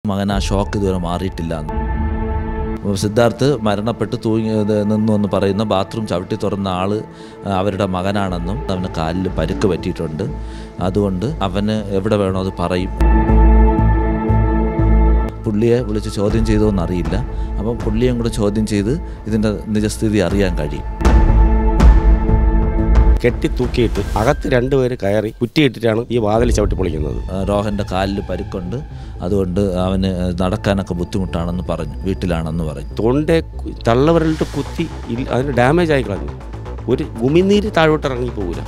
മകൻ ആ ഷോക്ക് ഇതുവരെ മാറിയിട്ടില്ല എന്ന്. അപ്പോൾ സിദ്ധാർത്ഥ് മരണപ്പെട്ട് തൂങ്ങി ഇത് നിന്നു എന്ന് പറയുന്ന ബാത്റൂം ചവിട്ടി തുറന്ന ആൾ അവരുടെ മകനാണെന്നും അവന് കാലിൽ പരുക്ക് പറ്റിയിട്ടുണ്ട് അതുകൊണ്ട് അവന് എവിടെ വേണോ അത് പറയും പുള്ളിയെ വിളിച്ച് ചോദ്യം ചെയ്തോ എന്നറിയില്ല അപ്പം പുള്ളിയും കൂടെ ചോദ്യം ചെയ്ത് ഇതിൻ്റെ നിജസ്ഥിതി അറിയാൻ കഴിയും കെട്ടി തൂക്കിയിട്ട് അകത്ത് രണ്ടുപേര് കയറി കുറ്റിയിട്ടിട്ടാണ് ഈ വാതിൽ ചവിട്ടി പൊളിക്കുന്നത് ആ, രോഹൻ്റെ കാലിൽ പരുക്കുണ്ട് അതുകൊണ്ട് അവന് നടക്കാനൊക്കെ ബുദ്ധിമുട്ടാണെന്ന് പറഞ്ഞു വീട്ടിലാണെന്ന് പറഞ്ഞു തൊണ്ടെ കു- തള്ളവിരലിട്ട് കുത്തി ഇല്ല അതിന് ഡാമേജ് ആയി കളഞ്ഞു ഒരു ഉമിനീര് താഴോട്ട് ഇറങ്ങി പോകില്ല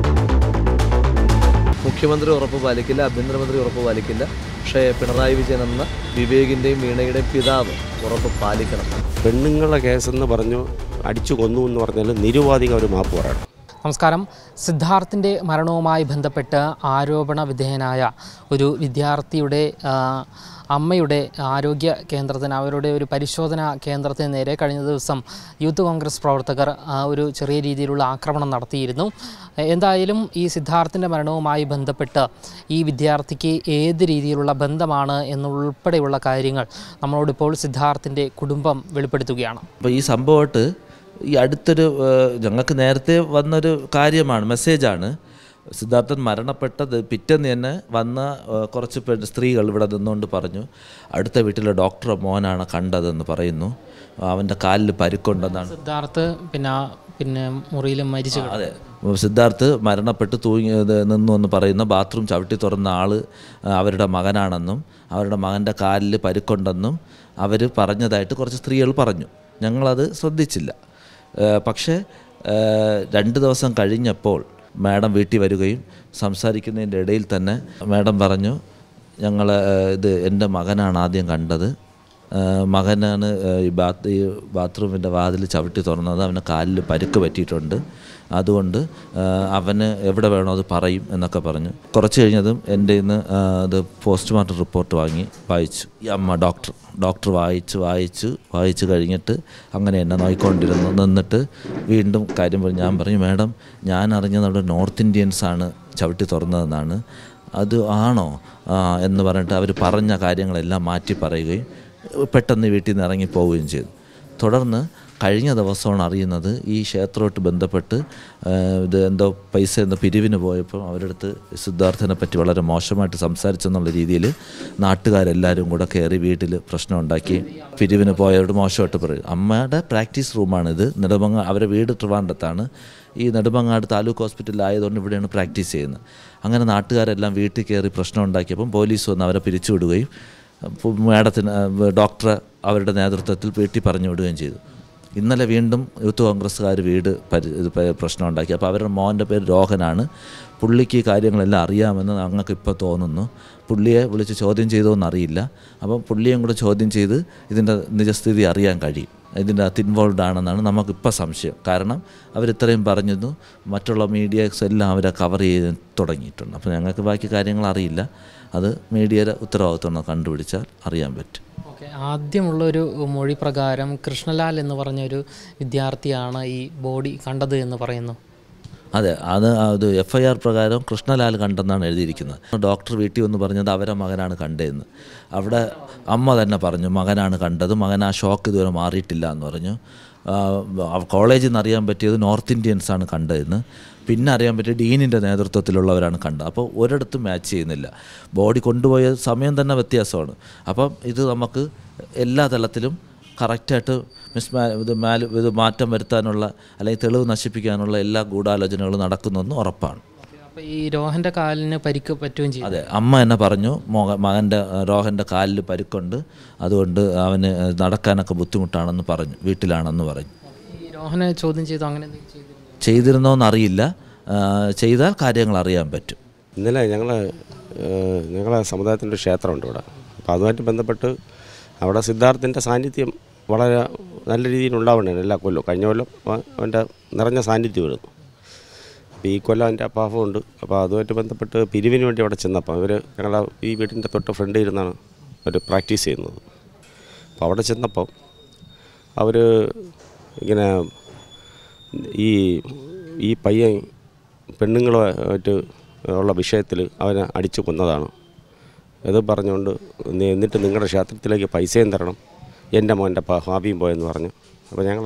മുഖ്യമന്ത്രി ഉറപ്പ് പാലിക്കില്ല ആഭ്യന്തരമന്ത്രി ഉറപ്പ് പാലിക്കില്ല പക്ഷേ പിണറായി വിജയൻ എന്ന വിവേകിൻ്റെയും വീണയുടെയും പിതാവ് ഉറപ്പ് പാലിക്കണം പെണ്ണുങ്ങളുടെ കേസെന്ന് പറഞ്ഞു അടിച്ചു കൊന്നു എന്ന് പറഞ്ഞാൽ നിരുപാധികം ഒരു മാപ്പ് പറയണം നമസ്കാരം സിദ്ധാർത്ഥിൻ്റെ മരണവുമായി ബന്ധപ്പെട്ട് ആരോപണ വിധേയനായ ഒരു വിദ്യാർത്ഥിയുടെ ആ, അമ്മയുടെ ആരോഗ്യ കേന്ദ്രത്തിന് അവരുടെ ഒരു പരിശോധനാ കേന്ദ്രത്തിന് നേരെ കഴിഞ്ഞ ദിവസം യൂത്ത് കോൺഗ്രസ് പ്രവർത്തകർ ആ, ഒരു ചെറിയ രീതിയിലുള്ള ആക്രമണം നടത്തിയിരുന്നു എന്തായാലും ഈ സിദ്ധാർത്ഥിൻ്റെ മരണവുമായി ബന്ധപ്പെട്ട് ഈ വിദ്യാർത്ഥിക്ക് ഏത് രീതിയിലുള്ള ബന്ധമാണ് എന്നുൾപ്പെടെയുള്ള കാര്യങ്ങൾ നമ്മളോടിപ്പോൾ സിദ്ധാർത്ഥിൻ്റെ കുടുംബം വെളിപ്പെടുത്തുകയാണ് അപ്പോൾ ഈ സംഭവമായിട്ട് ഈ അടുത്തൊരു ഏഹ്, ഞങ്ങൾക്ക് നേരത്തെ വന്നൊരു കാര്യമാണ് മെസ്സേജാണ് സിദ്ധാർത്ഥൻ മരണപ്പെട്ടത് പിറ്റേന്ന് തന്നെ വന്ന ഏഹ്, കുറച്ച് പേ സ്ത്രീകൾ ഇവിടെ നിന്നുകൊണ്ട് പറഞ്ഞു അടുത്ത വീട്ടിലെ ഡോക്ടറെ മോനാണ് കണ്ടതെന്ന് പറയുന്നു അവൻ്റെ കാലിൽ പരുക്കുണ്ടെന്നാണ് സിദ്ധാർത്ഥ് പിന്നെ പിന്നെ മുറിയിൽ മരിച്ചു കിടന്നു. അതെ സിദ്ധാർത്ഥ് മരണപ്പെട്ട് തൂങ്ങി ഇത് നിന്നു എന്ന് പറയുന്ന ബാത്റൂം ചവിട്ടി തുറന്ന ആൾ അവരുടെ മകനാണെന്നും അവരുടെ മകൻ്റെ കാലിൽ പരുക്കുണ്ടെന്നും അവർ പറഞ്ഞതായിട്ട് കുറച്ച് സ്ത്രീകൾ പറഞ്ഞു ഞങ്ങളത് ശ്രദ്ധിച്ചില്ല ഏഹ് പക്ഷേ ഏഹ് രണ്ട് ദിവസം കഴിഞ്ഞപ്പോൾ മാഡം വീട്ടിൽ വരികയും സംസാരിക്കുന്നതിൻ്റെ ഇടയിൽ തന്നെ മാഡം പറഞ്ഞു ഞങ്ങൾ ഇത് എൻ്റെ മകനാണ് ആദ്യം കണ്ടത് ഏഹ് മകനാണ് ഏഹ് ഈ ബാത്ത് ഈ ബാത്റൂമിൻ്റെ വാതിൽ ചവിട്ടി തുറന്നത് അവന് കാലിൽ പരുക്ക് പറ്റിയിട്ടുണ്ട് അതുകൊണ്ട് ഏഹ് അവന് എവിടെ വേണോ അത് പറയും എന്നൊക്കെ പറഞ്ഞു കുറച്ച് കഴിഞ്ഞതും എൻ്റെ ഇന്ന് ഇത് പോസ്റ്റ്മോർട്ടം റിപ്പോർട്ട് വാങ്ങി വായിച്ചു ഈ അമ്മ ഡോക്ടർ ഡോക്ടർ വായിച്ച് വായിച്ചു വായിച്ച് കഴിഞ്ഞിട്ട് അങ്ങനെ എന്നെ നോയിക്കൊണ്ടിരുന്നു നിന്നിട്ട് വീണ്ടും കാര്യം പറഞ്ഞു ഞാൻ പറഞ്ഞു മാഡം ഞാൻ അറിഞ്ഞത് അവിടെ നോർത്ത് ഇന്ത്യൻസാണ് ചവിട്ടി തുറന്നതെന്നാണ് അത് ആണോ ആ, എന്ന് പറഞ്ഞിട്ട് അവർ പറഞ്ഞ കാര്യങ്ങളെല്ലാം മാറ്റി പറയുകയും പെട്ടെന്ന് വീട്ടിൽ നിന്ന് ഇറങ്ങി പോവുകയും ചെയ്തു തുടർന്ന് കഴിഞ്ഞ ദിവസമാണ് അറിയുന്നത് ഈ ക്ഷേത്രമായിട്ട് ബന്ധപ്പെട്ട് ആ, ഇത് എന്തോ പൈസ എന്തോ പിരിവിന് പോയപ്പോൾ അവരുടെ അടുത്ത് സിദ്ധാർത്ഥനെ പറ്റി വളരെ മോശമായിട്ട് സംസാരിച്ചെന്നുള്ള രീതിയിൽ നാട്ടുകാരെല്ലാവരും കൂടെ കയറി വീട്ടിൽ പ്രശ്നം ഉണ്ടാക്കി പിരിവിന് പോയവരോട് മോശമായിട്ട് പറയും അമ്മയുടെ പ്രാക്ടീസ് റൂമാണിത് നെടുമങ്ങ അവരുടെ വീട് ട്രിവാൻഡത്താണ് ഈ നെടുമങ്ങാട് താലൂക്ക് ഹോസ്പിറ്റലിൽ ആയതുകൊണ്ട് ഇവിടെയാണ് പ്രാക്ടീസ് ചെയ്യുന്നത് അങ്ങനെ നാട്ടുകാരെല്ലാം വീട്ടിൽ കയറി പ്രശ്നം ഉണ്ടാക്കിയപ്പം പോലീസ് വന്ന് അവരെ പിരിച്ചുവിടുകയും അപ്പോൾ മാഡത്തിന് ഡോക്ടറെ അവരുടെ നേതൃത്വത്തിൽ വീട്ടിൽ പറഞ്ഞു വിടുകയും ചെയ്തു ഇന്നലെ വീണ്ടും യൂത്ത് കോൺഗ്രസ്സുകാർ വീട് പരി ഇത് പ- പ്രശ്നം ഉണ്ടാക്കി അപ്പോൾ അവരുടെ മോൻ്റെ പേര് രോഹനാണ് പുള്ളിക്ക് ഈ കാര്യങ്ങളെല്ലാം അറിയാമെന്ന് ഞങ്ങൾക്ക് ഇപ്പോൾ തോന്നുന്നു പുള്ളിയെ വിളിച്ച് ചോദ്യം ചെയ്തോ എന്നറിയില്ല അപ്പം പുള്ളിയും കൂടെ ചോദ്യം ചെയ്ത് ഇതിൻ്റെ നിജസ്ഥിതി അറിയാൻ കഴിയും ഇതിൻ്റെ അകത്ത് ഇൻവോൾവ് ആണെന്നാണ് നമുക്കിപ്പോൾ സംശയം കാരണം അവരിത്രയും പറഞ്ഞിരുന്നു മറ്റുള്ള മീഡിയസ് എല്ലാം അവരെ കവർ ചെയ്ത് തുടങ്ങിയിട്ടുണ്ട് അപ്പോൾ ഞങ്ങൾക്ക് ബാക്കി കാര്യങ്ങൾ അറിയില്ല അത് മീഡിയയുടെ ഉത്തരവാദിത്വം കണ്ടുപിടിച്ചാൽ അറിയാൻ പറ്റും ഓക്കെ ആദ്യമുള്ള ഒരു മൊഴി പ്രകാരം കൃഷ്ണലാൽ എന്ന് പറഞ്ഞ ഒരു വിദ്യാർത്ഥിയാണ് ഈ ബോഡി കണ്ടത് എന്ന് പറയുന്നു അതെ അത് അത് എഫ് ഐ ആർ പ്രകാരം കൃഷ്ണലാൽ കണ്ടെന്നാണ് എഴുതിയിരിക്കുന്നത് ഡോക്ടർ വീട്ടിൽ വന്ന് പറഞ്ഞത് അവരെ മകനാണ് കണ്ടതെന്ന് അവിടെ അമ്മ തന്നെ പറഞ്ഞു മകനാണ് കണ്ടത് മകൻ ആ ഷോക്ക് ഇതുവരെ മാറിയിട്ടില്ല എന്ന് പറഞ്ഞു ആ, കോളേജിൽ നിന്ന് അറിയാൻ പറ്റിയത് നോർത്ത് ഇന്ത്യൻസ് ആണ് കണ്ടതെന്ന് പിന്നെ അറിയാൻ പറ്റിയ ഡീനിൻ്റെ നേതൃത്വത്തിലുള്ളവരാണ് കണ്ടത് അപ്പോൾ ഒരിടത്തും മാച്ച് ചെയ്യുന്നില്ല ബോഡി കൊണ്ടുപോയ സമയം തന്നെ വ്യത്യാസമാണ് അപ്പം ഇത് നമുക്ക് എല്ലാ തലത്തിലും കറക്റ്റായിട്ട് മിസ് മാ ഇത് മാല് ഇത് മാറ്റം വരുത്താനുള്ള അല്ലെങ്കിൽ തെളിവ് നശിപ്പിക്കാനുള്ള എല്ലാ ഗൂഢാലോചനകളും നടക്കുന്നെന്ന് ഉറപ്പാണ് അപ്പോൾ ഈ രോഹൻ്റെ കാലിന് പരിക്ക് പറ്റുകയും ചെയ്തു അതെ അമ്മ എന്നെ പറഞ്ഞു മോഹ മകൻ്റെ രോഹൻ്റെ കാലിൽ പരുക്കുണ്ട് അതുകൊണ്ട് അവന് നടക്കാനൊക്കെ ബുദ്ധിമുട്ടാണെന്ന് പറഞ്ഞു വീട്ടിലാണെന്ന് പറഞ്ഞു ഈ രോഹനെ ചോദ്യം ചെയ്തു അങ്ങനെ എന്തെങ്കിലും ചെയ്തിരുന്നു ചെയ്തിരുന്നോന്നറിയില്ല ആ, ചെയ്താൽ കാര്യങ്ങൾ അറിയാൻ പറ്റും ഇന്നലെ ഞങ്ങൾ ഞങ്ങളെ സമുദായത്തിൻ്റെ ഒരു ക്ഷേത്രമുണ്ട് ഇവിടെ അപ്പോൾ അതുമായിട്ട് ബന്ധപ്പെട്ട് അവിടെ സിദ്ധാർത്ഥിൻ്റെ സാന്നിധ്യം വളരെ നല്ല രീതിയിൽ ഉണ്ടാവുന്നുണ്ട് എല്ലാ കൊല്ലവും കഴിഞ്ഞ കൊല്ലം അവ- അവൻ്റെ നിറഞ്ഞ സാന്നിധ്യം വരുന്നു അപ്പോൾ ഈ കൊല്ലം അവൻ്റെ അപ്പാഫമുണ്ട് അപ്പോൾ അതുമായിട്ട് ബന്ധപ്പെട്ട് പിരിവിന് വേണ്ടി അവിടെ ചെന്നപ്പോൾ ഇവർ ഞങ്ങളെ ഈ വീടിൻ്റെ തൊട്ട് ഫ്രണ്ട് ഇരുന്നാണ് അവർ പ്രാക്ടീസ് ചെയ്യുന്നത് അപ്പോൾ അവിടെ ചെന്നപ്പോൾ അവർ ഇങ്ങനെ ഈ ഈ പയ്യൻ പെണ്ണുങ്ങളുമായിട്ട് ഉള്ള വിഷയത്തിൽ അവനെ അടിച്ചു കൊന്നതാണ് ഇത് പറഞ്ഞുകൊണ്ട് "നി- എന്നിട്ട് നിങ്ങളുടെ ക്ഷേത്രത്തിലേക്ക് പൈസയും തരണം എൻ്റെ മോൻ്റെ പ- ഭാവിയും പോയെന്ന് പറഞ്ഞു അപ്പോൾ ഞങ്ങൾ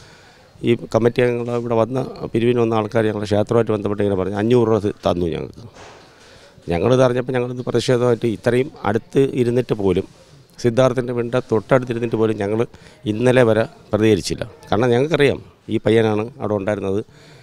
ഈ കമ്മിറ്റി അംഗങ്ങൾ ഇവിടെ വന്ന പിരിവിന് വന്ന ആൾക്കാർ ഞങ്ങളുടെ ക്ഷേത്രമായിട്ട് ബന്ധപ്പെട്ട് ഇങ്ങനെ പറഞ്ഞു അഞ്ഞൂറ് രൂപ ത- തന്നു ഞങ്ങൾക്ക് ഞങ്ങളിത് അറിഞ്ഞപ്പോൾ ഞങ്ങളിത് പ്രതിഷേധമായിട്ട് ഇത്രയും അടുത്ത് ഇരുന്നിട്ട് പോലും സിദ്ധാർത്ഥിൻ്റെ വീണ്ട തൊട്ടടുത്തിരുന്നിട്ട് പോലും ഞങ്ങൾ ഇന്നലെ വരെ പ്രതികരിച്ചില്ല കാരണം ഞങ്ങൾക്കറിയാം ഈ പയ്യനാണ് അവിടെ ഉണ്ടായിരുന്നത്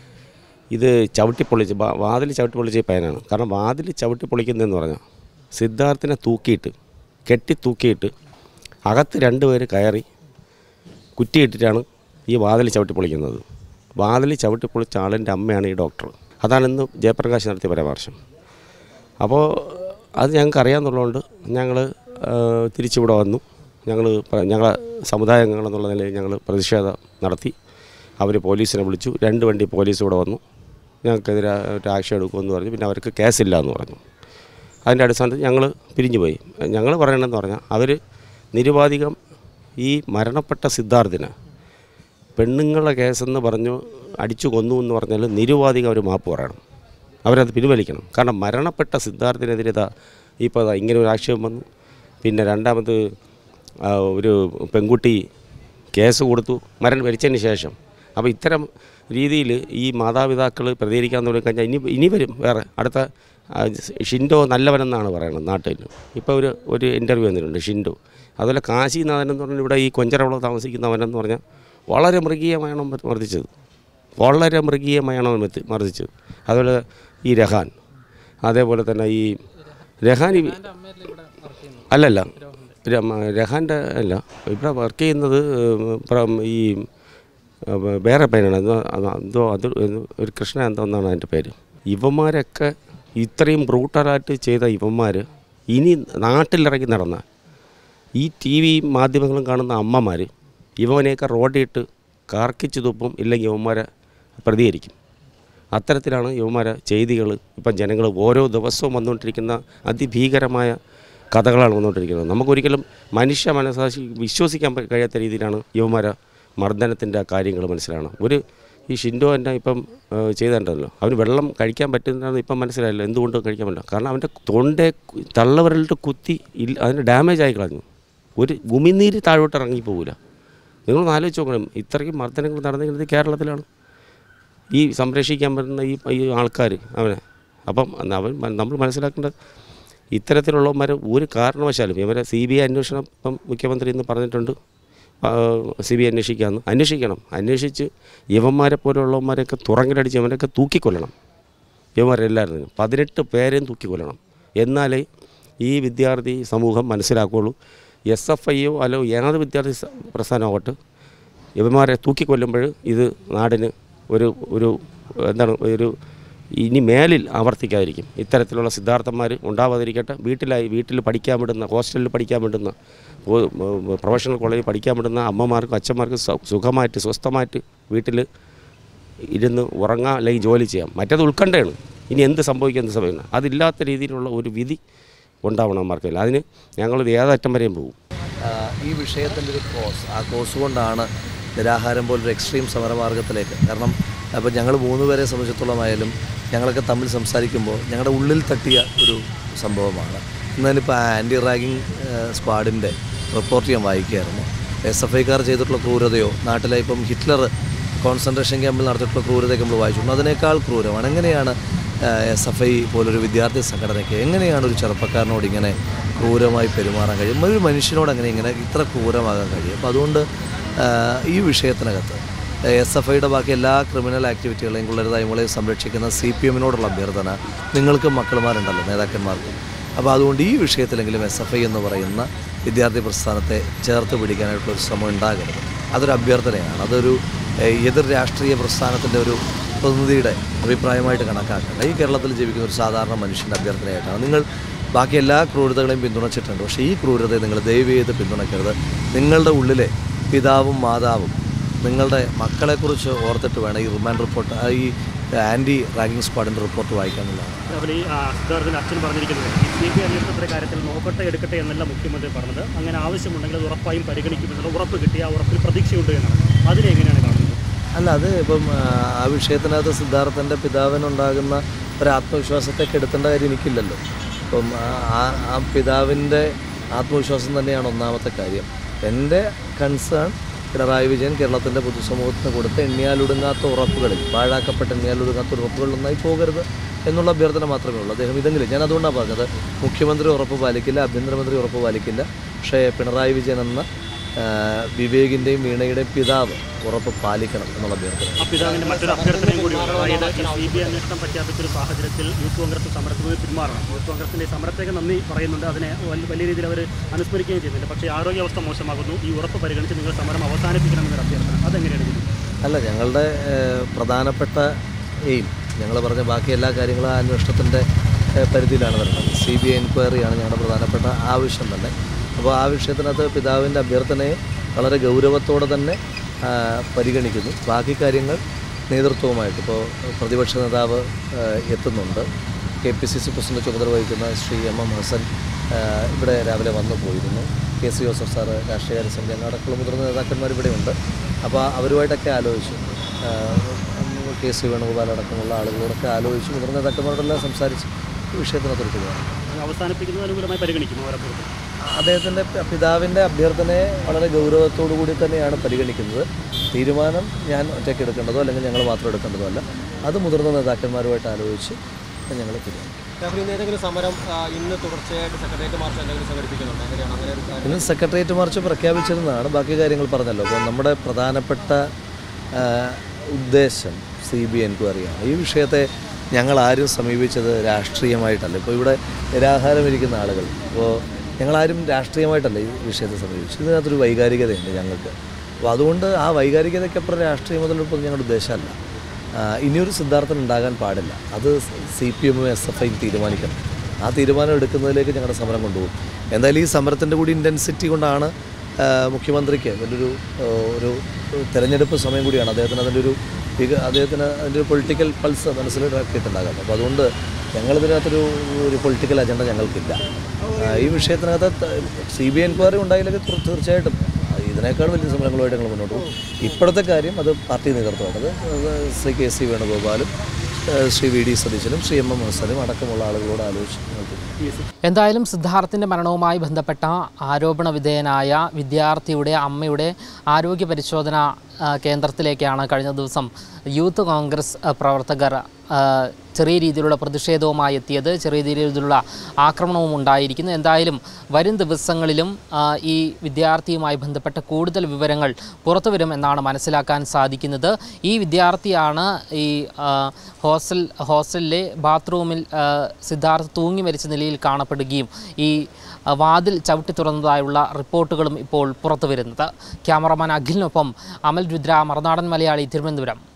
ഇത് ചവിട്ടിപ്പൊളിച്ച് വാ- വാതിൽ ചവിട്ടിപ്പൊളിച്ച ഈ പയ്യനാണ് കാരണം വാതിൽ ചവിട്ടിപ്പൊളിക്കുന്നതെന്ന് പറഞ്ഞാൽ സിദ്ധാർത്ഥിനെ തൂക്കിയിട്ട് കെട്ടി തൂക്കിയിട്ട് അകത്ത് രണ്ടുപേര് കയറി കുറ്റിയിട്ടിട്ടാണ് ഈ വാതിൽ ചവിട്ടിപ്പൊളിക്കുന്നത് വാതിൽ ചവിട്ടിപ്പൊളിച്ച ആളിൻ്റെ അമ്മയാണ് ഈ ഡോക്ടർ അതാണ് ഇന്ന് ജയപ്രകാശ് നടത്തിയ പരാമർശം അപ്പോൾ അത് ഞങ്ങൾക്ക് അറിയാമെന്നുള്ളതുകൊണ്ട് ഞങ്ങൾ തിരിച്ചിവിടെ വന്നു ഞങ്ങൾ ഞങ്ങളെ സമുദായ അംഗങ്ങൾ എന്നുള്ള നിലയിൽ ഞങ്ങൾ പ്രതിഷേധം നടത്തി അവർ പോലീസിനെ വിളിച്ചു രണ്ട് വണ്ടി പോലീസ് ഇവിടെ വന്നു ഞങ്ങൾക്കെതിരെ ഒരു ആക്ഷൻ എടുക്കുമെന്ന് പറഞ്ഞു പിന്നെ അവർക്ക് കേസില്ല എന്ന് പറഞ്ഞു അതിൻ്റെ അടിസ്ഥാനത്തിൽ ഞങ്ങൾ പിരിഞ്ഞു പോയി ഞങ്ങൾ പറയണമെന്ന് പറഞ്ഞാൽ അവർ നിരുപാധികം ഈ മരണപ്പെട്ട സിദ്ധാർത്ഥിന് പെണ്ണുങ്ങളുടെ കേസെന്ന് പറഞ്ഞു അടിച്ചു കൊന്നു എന്ന് പറഞ്ഞാൽ നിരുപാധികം അവർ മാപ്പ് പറയണം അവരത് പിൻവലിക്കണം കാരണം മരണപ്പെട്ട സിദ്ധാർത്ഥിനെതിരെ ഇതാ ഇപ്പോൾ ദാ ഇങ്ങനെ ഒരു ആക്ഷേപം വന്നു പിന്നെ രണ്ടാമത് ആ, ഒരു പെൺകുട്ടി കേസ് കൊടുത്തു മരണം മരിച്ചതിന് ശേഷം അപ്പോൾ ഇത്തരം രീതിയിൽ ഈ മാതാപിതാക്കൾ പ്രതികരിക്കാൻ തുടങ്ങി കഴിഞ്ഞാൽ ഇനി ഇനി വരും വേറെ അടുത്ത ആ, ഷിൻഡോ നല്ലവനെന്നാണ് പറയുന്നത് നാട്ടിൽ ഇപ്പോൾ ഒരു ഒരു ഇൻ്റർവ്യൂ വന്നിട്ടുണ്ട് ഷിൻഡോ അതുപോലെ കാശിനാഥൻ എന്ന് പറഞ്ഞാൽ ഇവിടെ ഈ കൊഞ്ചറവള താമസിക്കുന്നവനെന്ന് പറഞ്ഞാൽ വളരെ മൃഗീയമായാണ് മ- മർദ്ദിച്ചത് വളരെ മൃഗീയമായാണ് അവൻ മത്തി- മർദ്ദിച്ചത് അതുപോലെ ഈ രഹാൻ അതേപോലെ തന്നെ ഈ രഹാൻ ഈ അല്ലല്ല ര- രഹാൻ്റെ അല്ല ഇവിടെ വർക്ക് ചെയ്യുന്നത് പ്ര- ഈ ഏഹ്, വേറെ പേരാണ് എന്തോ അത് എന്തോ അത് ഒരു കൃഷ്ണ എന്തോ എന്നാണ് അതിൻ്റെ പേര് ഇവന്മാരൊക്കെ ഇത്രയും ബ്രൂട്ടലായിട്ട് ചെയ്ത ഇവന്മാർ ഇനി നാട്ടിലിറങ്ങി നടന്നാൽ ഈ ടി വി മാധ്യമങ്ങളും കാണുന്ന അമ്മമാർ ഇവനെയൊക്കെ റോഡിട്ട് കാർക്കിച്ച് തുപ്പും ഇല്ലെങ്കിൽ ഇവന്മാരെ പ്രതികരിക്കും അത്തരത്തിലാണ് യുവമാരെ ചെയ്തികൾ ഇപ്പം ജനങ്ങൾ ഓരോ ദിവസവും വന്നുകൊണ്ടിരിക്കുന്ന അതിഭീകരമായ കഥകളാണ് വന്നുകൊണ്ടിരിക്കുന്നത് നമുക്കൊരിക്കലും മനുഷ്യ മനസാക്ഷി വിശ്വസിക്കാൻ പ- കഴിയാത്ത രീതിയിലാണ് യുവമാരെ മർദ്ദനത്തിൻ്റെ കാര്യങ്ങൾ മനസ്സിലാണ് ഒരു ഈ ഷിൻഡോ എന്നെ ഇപ്പം ഏഹ്, ചെയ്തിട്ടുണ്ടല്ലോ അവന് വെള്ളം കഴിക്കാൻ പറ്റുന്നതാണ് ഇപ്പം മനസ്സിലായല്ലോ എന്തുകൊണ്ട് കഴിക്കാൻ പറ്റില്ല കാരണം അവൻ്റെ തൊണ്ടെ കു- തള്ളവിരലിട്ട് കുത്തി ഇല്ല അതിന് ഡാമേജ് ആയി കളഞ്ഞു ഒരു ഉമിനീര് താഴോട്ട് ഇറങ്ങി പോകില്ല നിങ്ങളൊന്ന് ആലോചിച്ച് നോക്കണം ഇത്രയും മർദ്ദനങ്ങൾ നടന്നിരിക്കുന്നത് കേരളത്തിലാണ് ഈ സംരക്ഷിക്കാൻ പറ്റുന്ന ഈ ഈ ആൾക്കാർ അവനെ അപ്പം അവൻ നമ്മൾ മനസ്സിലാക്കേണ്ട ഇത്തരത്തിലുള്ളവന്മാരെ ഒരു കാരണവശാലും ഇവരെ സി ബി ഐ അന്വേഷണം ഇപ്പം മുഖ്യമന്ത്രി ഇന്ന് പറഞ്ഞിട്ടുണ്ട് സി ബി ഐ അന്വേഷിക്കാമെന്ന് അന്വേഷിക്കണം അന്വേഷിച്ച് ഇവന്മാരെ പോലെയുള്ളവന്മാരെയൊക്കെ തുറങ്ങിലടിച്ച് ഇവനൊക്കെ തൂക്കിക്കൊല്ലണം ഇവന്മാരെല്ലാവരും പതിനെട്ട് പേരെയും തൂക്കിക്കൊല്ലണം എന്നാലേ ഈ വിദ്യാർത്ഥി സമൂഹം മനസ്സിലാക്കുകയുള്ളൂ എസ് എഫ് ഐയോ അല്ലോ ഏത് വിദ്യാർത്ഥി സ- പ്രസ്ഥാനമാവട്ടെ ഇവന്മാരെ തൂക്കിക്കൊല്ലുമ്പോൾ ഇത് നാടിന് ഒരു ഒരു എന്താണ് ഒരു ഇനി മേലിൽ ആവർത്തിക്കാതിരിക്കും ഇത്തരത്തിലുള്ള സിദ്ധാർത്ഥന്മാർ ഉണ്ടാവാതിരിക്കട്ടെ വീട്ടിലായി വീട്ടിൽ പഠിക്കാൻ വിടുന്ന ഹോസ്റ്റലിൽ പഠിക്കാൻ വിടുന്ന ഓ- ഉം, പ്രൊഫഷണൽ കോളേജിൽ പഠിക്കാൻ വിടുന്ന അമ്മമാർക്കും അച്ഛന്മാർക്കും സു- സുഖമായിട്ട് സ്വസ്ഥമായിട്ട് വീട്ടിൽ ഇരുന്ന് ഉറങ്ങാം അല്ലെങ്കിൽ ജോലി ചെയ്യാം മറ്റേത് ഉത്കണ്ഠയാണ് ഇനി എന്ത് സംഭവിക്കുന്ന സമയം അതില്ലാത്ത രീതിയിലുള്ള ഒരു വിധി ഉണ്ടാവണം അമ്മമാർക്കില്ല അതിന് ഞങ്ങളിത് ഏതറ്റം വരെയും പോകും ആ, ഈ വിഷയത്തിൻ്റെ ഒരു കോസ് ആ കോസ് കൊണ്ടാണ് നിരാഹാരം പോലൊരു എക്സ്ട്രീം സമരമാർഗത്തിലേക്ക് കാരണം അപ്പോൾ ഞങ്ങൾ മൂന്ന് പേരെ സംബന്ധിച്ചിടത്തോളമായാലും ഞങ്ങളൊക്കെ തമ്മിൽ സംസാരിക്കുമ്പോൾ ഞങ്ങളുടെ ഉള്ളിൽ തട്ടിയ ഒരു സംഭവമാണ് ഇന്നതിനിപ്പോൾ ആൻറ്റി റാഗിങ് സ്ക്വാഡിൻ്റെ റിപ്പോർട്ട് ഞാൻ വായിക്കുകയായിരുന്നു എസ് എഫ് ഐക്കാർ ചെയ്തിട്ടുള്ള ക്രൂരതയോ നാട്ടിലെ ഇപ്പം ഹിറ്റ്ലർ കോൺസെൻട്രേഷൻ ക്യാമ്പിൽ നടത്തിയിട്ടുള്ള ക്രൂരതയൊക്കെ നമ്മൾ വായിച്ചിട്ടുണ്ട് അതിനേക്കാൾ ക്രൂരമാണ് എങ്ങനെയാണ് എസ് എഫ് ഐ പോലൊരു വിദ്യാർത്ഥി സംഘടനയ്ക്ക് എങ്ങനെയാണ് ഒരു ചെറുപ്പക്കാരനോട് ഇങ്ങനെ ക്രൂരമായി പെരുമാറാൻ കഴിയും ഒരു മനുഷ്യനോട് അങ്ങനെ ഇങ്ങനെ ഇത്ര ക്രൂരമാകാൻ കഴിയും അപ്പോൾ അതുകൊണ്ട് ആ, ഈ വിഷയത്തിനകത്ത് എസ് എഫ് ഐയുടെ ബാക്കി എല്ലാ ക്രിമിനൽ ആക്ടിവിറ്റികളെയും കുള്ളരുതായ്മകളെയും സംരക്ഷിക്കുന്ന സി പി എമ്മിനോടുള്ള അഭ്യർത്ഥന നിങ്ങൾക്കും മക്കളുമാരുണ്ടല്ലോ നേതാക്കന്മാർക്കും അപ്പോൾ അതുകൊണ്ട് ഈ വിഷയത്തിലെങ്കിലും എസ് എഫ് ഐ എന്ന് പറയുന്ന വിദ്യാർത്ഥി പ്രസ്ഥാനത്തെ ചേർത്ത് പിടിക്കാനായിട്ടുള്ള ഒരു ശ്രമം ഉണ്ടാകരുത് അതൊരു അഭ്യർത്ഥനയാണ് അതൊരു ഏഹ്, എതിർ രാഷ്ട്രീയ പ്രസ്ഥാനത്തിൻ്റെ ഒരു പ്രതിനിധിയുടെ അഭിപ്രായമായിട്ട് കണക്കാക്കേണ്ട ഈ കേരളത്തിൽ ജീവിക്കുന്ന ഒരു സാധാരണ മനുഷ്യൻ്റെ അഭ്യർത്ഥനയായിട്ടാണ് നിങ്ങൾ ബാക്കി എല്ലാ ക്രൂരതകളെയും പിന്തുണച്ചിട്ടുണ്ട് പക്ഷേ ഈ ക്രൂരതയെ നിങ്ങൾ ദയവ് ചെയ്ത് പിന്തുണയ്ക്കരുത് നിങ്ങളുടെ ഉള്ളിലെ പിതാവും മാതാവും നിങ്ങളുടെ മക്കളെക്കുറിച്ച് ഓർത്തിട്ട് വേണം ഈ റിമാൻഡ് റിപ്പോർട്ട് ആ ഈ ആൻറ്റി റാഗിംഗ് സ്ക്വാഡിൻ്റെ റിപ്പോർട്ട് വായിക്കാനുള്ളതാണ് അതുപോലെ ഈ ആ, സിദ്ധാർത്ഥിൻ്റെ അച്ഛൻ പറഞ്ഞിരിക്കുന്നത് ഈ സി പി അന്വേഷണത്തിൻ്റെ കാര്യത്തിൽ നോക്കട്ടെ എടുക്കട്ടെ എന്നല്ല മുഖ്യമന്ത്രി പറഞ്ഞത് അങ്ങനെ ആവശ്യമുണ്ടെങ്കിൽ അത് ഉറപ്പായും പരിഗണിക്കുമെന്നുള്ള ഉറപ്പ് കിട്ടി ആ ഉറപ്പിൽ പ്രതീക്ഷയുണ്ട് എന്നാണ് അതിനെ എങ്ങനെയാണ് കാണുന്നത് അല്ല അത് ഇപ്പം ആ, ആ വിഷയത്തിനകത്ത് സിദ്ധാർത്ഥൻ്റെ പിതാവിനുണ്ടാകുന്ന ഒരു ആത്മവിശ്വാസത്തെ കെടുത്തേണ്ട കാര്യം എനിക്കില്ലല്ലോ അപ്പം ആ- ആ ആ പിതാവിൻ്റെ ആത്മവിശ്വാസം തന്നെയാണ് ഒന്നാമത്തെ കാര്യം എൻ്റെ കൺസേൺ പിണറായി വിജയൻ കേരളത്തിൻ്റെ പൊതുസമൂഹത്തിന് കൊടുത്ത എണ്ണിയാലൊടുങ്ങാത്ത ഉറപ്പുകളിൽ പാഴാക്കപ്പെട്ട എണ്ണിയാലൊടുങ്ങാത്ത ഉറപ്പുകളിൽ ഒന്നായി പോകരുത് എന്നുള്ള അഭ്യർത്ഥന മാത്രമേ ഉള്ളൂ അദ്ദേഹം ഇതെങ്കിലും ഞാൻ അതുകൊണ്ടാണ് പറഞ്ഞത് മുഖ്യമന്ത്രി ഉറപ്പ് പാലിക്കില്ല ആഭ്യന്തരമന്ത്രി ഉറപ്പ് പാലിക്കില്ല പക്ഷേ പിണറായി വിജയൻ എന്ന ആ, വിവേകിൻ്റെയും വീണയുടെയും പിതാവ് ഉറപ്പ് പാലിക്കണം എന്നുള്ള അഭ്യർത്ഥന ആ പിതാവിന്റെ മറ്റൊരു അഭ്യർത്ഥനയും കൂടിയുണ്ട് അതായത് ഈ സി ബി ഐ അന്വേഷണം പ്രഖ്യാപിച്ചൊരു സാഹചര്യത്തിൽ യൂത്ത് കോൺഗ്രസ് സമരത്തിൽ നിന്ന് പിന്മാറണം യൂത്ത് കോൺഗ്രസിന്റെ ഈ സമരത്തേക്ക് നന്ദി പറയുന്നുണ്ട് അതിനെ വൽ- വലിയ രീതിയിൽ അവർ അനുസ്മരിക്കുകയും ചെയ്യുന്നുണ്ട് പക്ഷേ ആരോഗ്യാവസ്ഥ മോശമാകുന്നു ഈ ഉറപ്പ് പരിഗണിച്ച് നിങ്ങൾ സമരം അവസാനിപ്പിക്കണമെന്നൊരു അഭ്യർത്ഥന അതെങ്ങനെയാണ് ചെയ്യുന്നത് അല്ല ഞങ്ങളുടെ ഏഹ്, പ്രധാനപ്പെട്ട എയിം ഞങ്ങൾ പറഞ്ഞ ബാക്കി എല്ലാ കാര്യങ്ങളും ആ അന്വേഷണത്തിൻ്റെ ഏഹ്, പരിധിയിലാണ് വരുന്നത് സി ബി ഐ എൻക്വയറിയാണ് ഞങ്ങളുടെ പ്രധാനപ്പെട്ട ആവശ്യം തന്നെ അപ്പോൾ ആ വിഷയത്തിനകത്ത് പിതാവിൻ്റെ അഭ്യർത്ഥനയെ വളരെ ഗൗരവത്തോടെ തന്നെ ആ, പരിഗണിക്കുന്നു ബാക്കി കാര്യങ്ങൾ നേതൃത്വവുമായിട്ട് ഇപ്പോൾ പ്രതിപക്ഷ നേതാവ് ഏഹ്, എത്തുന്നുണ്ട് K P C C president ചുമതല വഹിക്കുന്ന ശ്രീ എം എം ഹസൻ ആ, ഇവിടെ രാവിലെ വന്നു പോയിരുന്നു കെ സി ജോസഫ് സാറ് രാഷ്ട്രീയകാര്യ സമിതി അടക്കമുള്ള മുതിർന്ന നേതാക്കന്മാർ ഇവിടെയുണ്ട് അപ്പോൾ അവരുമായിട്ടൊക്കെ ആലോചിച്ചു ആ, കെ സി വേണുഗോപാൽ അടക്കമുള്ള ആളുകളോടൊക്കെ ആലോചിച്ച് മുതിർന്ന നേതാക്കന്മാരോടെല്ലാം സംസാരിച്ച് ഈ വിഷയത്തിനകത്തൊരു പോകാം അത് അവസാനിപ്പിക്കുന്നത് അനുകൂലമായി പരിഗണിക്കുന്നു ഓരോ അഭ്യർത്ഥന അദ്ദേഹത്തിൻ്റെ പിതാവിൻ്റെ അഭ്യർത്ഥനയെ വളരെ ഗൗരവത്തോടു കൂടി തന്നെയാണ് പരിഗണിക്കുന്നത് തീരുമാനം ഞാൻ ഒറ്റയ്ക്ക് എടുക്കേണ്ടതോ അല്ലെങ്കിൽ ഞങ്ങൾ മാത്രം എടുക്കേണ്ടതോ അല്ല അത് മുതിർന്ന നേതാക്കന്മാരുമായിട്ട് ആലോചിച്ച് ഞങ്ങൾ തീരുമാനിക്കും രാഹുൽ ഇന്ന് ഏതെങ്കിലും സമരം ആ, ഇന്ന് തുടർച്ചയായിട്ട് സെക്രട്ടേറിയറ്റ് മാർച്ച് എന്തെങ്കിലും സംഘടിപ്പിക്കുന്നുണ്ട് എങ്ങനെയാണ് അങ്ങനെ ഒരു കാര്യം ഇന്ന് സെക്രട്ടേറിയറ്റ് മാർച്ച് പ്രഖ്യാപിച്ചിരുന്നതാണ് ബാക്കി കാര്യങ്ങൾ പറഞ്ഞല്ലോ അപ്പോൾ നമ്മുടെ പ്രധാനപ്പെട്ട ആ, ഉദ്ദേശം സി ബി എൻക്വയറിയാണ് ഈ വിഷയത്തെ ഞങ്ങൾ ആരും സമീപിച്ചത് രാഷ്ട്രീയമായിട്ടല്ല ഇപ്പോൾ ഇവിടെ നിരാഹാരം ഇരിക്കുന്ന ആളുകൾ ഇപ്പോൾ ഞങ്ങളാരും രാഷ്ട്രീയമായിട്ടല്ല ഈ വിഷയത്തെ സമീപിച്ചത് ഇതിനകത്തൊരു വൈകാരികതയുണ്ട് ഞങ്ങൾക്ക് അപ്പോൾ അതുകൊണ്ട് ആ വൈകാരികതയ്ക്കപ്പുറം രാഷ്ട്രീയ മുതലെടുപ്പൊന്നും ഞങ്ങളുടെ ഉദ്ദേശമല്ല ആ, ഇനിയൊരു സിദ്ധാർത്ഥൻ ഉണ്ടാകാൻ പാടില്ല അത് സി പി എമ്മും എസ് എഫ് ഐയും തീരുമാനിക്കണം ആ തീരുമാനം എടുക്കുന്നതിലേക്ക് ഞങ്ങളുടെ സമരം കൊണ്ടുപോകും എന്തായാലും ഈ സമരത്തിൻ്റെ കൂടി ഇൻറ്റൻസിറ്റി കൊണ്ടാണ് ആ, മുഖ്യമന്ത്രിക്ക് വലിയൊരു ആ, ഒരു തെരഞ്ഞെടുപ്പ് സമയം കൂടിയാണ് അദ്ദേഹത്തിന് അതിൻ്റെ ഒരു വിക അദ്ദേഹത്തിന് അതിൻ്റെ ഒരു പൊളിറ്റിക്കൽ പൾസ് മനസ്സിലാക്കിയിട്ടുണ്ടാകാം അപ്പോൾ അതുകൊണ്ട് ഞങ്ങളിതിനകത്തൊരു ഒരു പൊളിറ്റിക്കൽ അജണ്ട ഞങ്ങൾക്കില്ല ആ, ഈ വിഷയത്തിനകത്ത് സി ബി ഐ എൻക്വയറി ഉണ്ടായില്ലെങ്കിൽ തീർ- തീർച്ചയായിട്ടും ഇതിനേക്കാൾ വലിയ സമരങ്ങളുമായിട്ട് ഞങ്ങൾ മുന്നോട്ട് പോകും ഇപ്പോഴത്തെ കാര്യം അത് പാർട്ടി നേതൃത്വമാണ് അത് അത് ശ്രീ കെ സി വേണുഗോപാലും ഏഹ് ശ്രീ വി ഡി സതീശനും ശ്രീ എം എം ഹസനും അടക്കമുള്ള ആളുകളോട് ആലോചിച്ച് ഞങ്ങൾക്ക് എന്തായാലും സിദ്ധാർത്ഥിൻ്റെ മരണവുമായി ബന്ധപ്പെട്ട ആരോപണ വിധേയനായ വിദ്യാർത്ഥിയുടെ അമ്മയുടെ ആരോഗ്യ പരിശോധന ആ, കേന്ദ്രത്തിലേക്കാണ് കഴിഞ്ഞ ദിവസം യൂത്ത് കോൺഗ്രസ് ആ, പ്രവർത്തകർ ആ, ചെറിയ രീതിയിലുള്ള പ്രതിഷേധവുമായി എത്തിയത് ചെറിയ രീതിയിലുള്ള ആക്രമണവും ഉണ്ടായിരിക്കുന്നു എന്തായാലും വരും ദിവസങ്ങളിലും ആ, ഈ വിദ്യാർത്ഥിയുമായി ബന്ധപ്പെട്ട കൂടുതൽ വിവരങ്ങൾ പുറത്തു വരും എന്നാണ് മനസ്സിലാക്കാൻ സാധിക്കുന്നത് ഈ വിദ്യാർത്ഥിയാണ് ഈ ആ, ഹോസ്റ്റൽ ഹോസ്റ്റലിലെ ബാത്റൂമിൽ ആ, സിദ്ധാർത്ഥ് തൂങ്ങി മരിച്ച നിലയിൽ കാണപ്പെടുകയും ഈ ആ, വാതിൽ ചവിട്ടി തുറന്നതായുള്ള റിപ്പോർട്ടുകളും ഇപ്പോൾ പുറത്തു വരുന്നത് ക്യാമറമാൻ അഖിലിനൊപ്പം അമൽ രുദ്ര മറുനാടൻ മലയാളി തിരുവനന്തപുരം